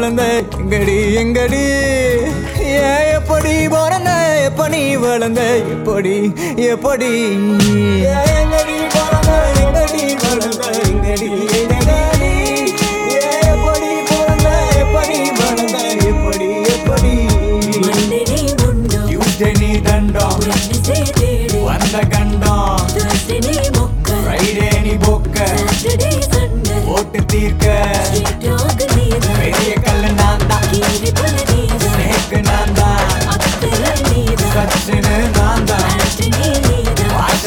வளர்ந்த எங்கடி எங்கடி ஏன் எப்படி பிறந்த எப்ப நீ வளர்ந்த எப்படி எப்படி ஏன் எங்கடி பிறந்த எங்கடி வளர்ந்த எங்கடி எங்கடி ஏன் எப்படி பிறந்த எப்படி வளர்ந்த எப்படி எப்படி மண்டனே முண்டம் Tuesday நீ தண்டம் வெட்னஸ்டே தேடு வந்த கண்டம் Thursday நீ மொக்க ஃப்ரைடே நீ போக்க Saturday சண்டை ஓட்டு தீர்க்க